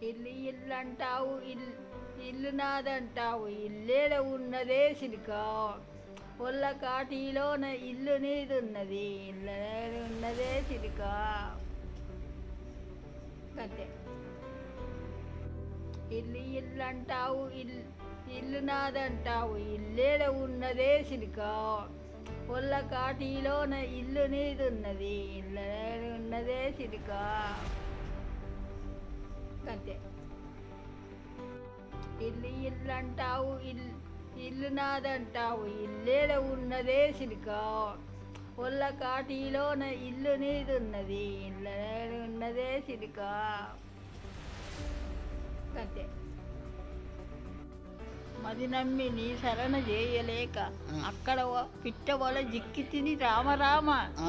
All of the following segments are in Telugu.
ఇల్లు ఇల్లు అంటావు ఇల్లు ఇల్లు నాదంటావు ఇల్లేడ ఉన్నదే సిలిక ఒళ్ళ కాటిలోన ఇల్లు నీదున్నది ఇల్లు ఉన్నదే సిలిక అంతే ఇల్లు ఇల్లు అంటావు ఇల్లు ఇల్లు నాదంటావు ఇల్లేడ ఉన్నదే సిలిక ఒళ్ళ కాటిలోన ఇల్లు నీదున్నది ఇల్లు ఉన్నదే సిలిక అంతే ఇల్లు ఇల్లు అంటావు ఇల్లు ఇల్లు నాదంటావు ఇల్లేడ ఉన్నదే సిలిక ఒళ్ళ కాటిలోన ఇల్లు నీదున్నది ఇల్లు ఉన్నదే సిలిక అంతే మది నమ్మి నీ శరణ చేయలేక అక్కడ వ- పిట్ట వల జిక్కి తిని రామరామ ఆ,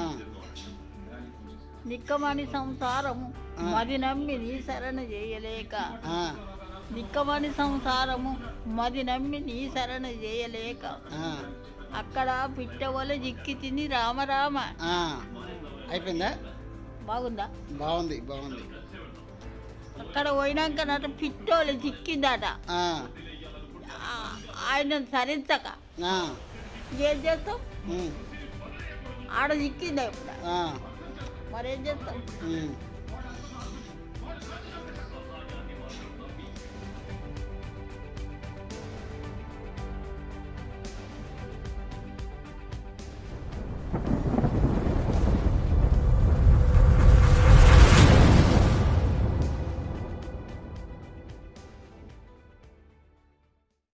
నిక్కమని సంసారము మది నమ్మి నీ శరణ చేయలేక ఆ, నిక్కమని సంసారము మది నమ్మి నీ శరణ చేయలేక ఆ, అక్కడ పిట్ట వల జిక్కి తిని రామరామ ఆ. అయిపోయిందా బాగుందా బాగుంది బాగుంది అక్కడ పోయినాక నట పిట్టోలు చిక్కిందట ఆ, ఆ- ఆయన సరించక ఆ, ఏం చేస్తాం ఉమ్, ఆడ చిక్కిందా ఇప్పుడు ఆ, మరేం చేస్తాం ఉమ్.